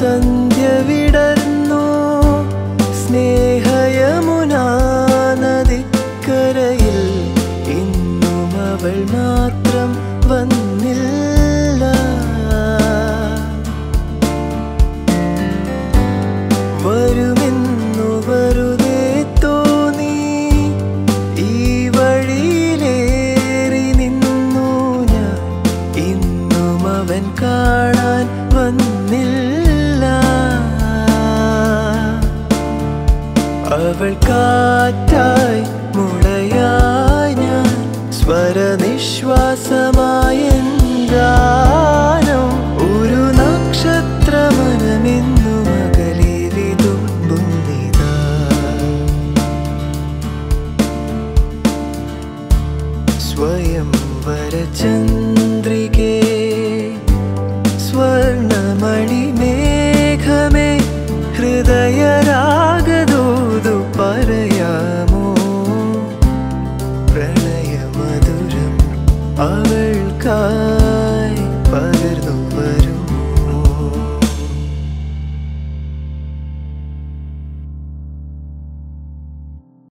സന്ധ്യ വിടർന്നു സ്നേഹയമുനാ നദിക്കരയിൽ ഇന്നും അവൾ മാത്രം വന്നില്ല വരുമെന്നു വെറുതെ തോന്നി ഈ വഴിയിലേറി നിന്നു ഞാൻ ഇന്നും അവൻ കാണാൻ വന്നില്ല അവൾ കാറ്റായി മുളയായി ഞാൻ സ്വരനിശ്വാസമായ ഗാനം ഒരു നക്ഷത്രമനമെന്നു മകളെ വിതുമ്പുന്നിതാ സ്വയം വരചന്ദ്ര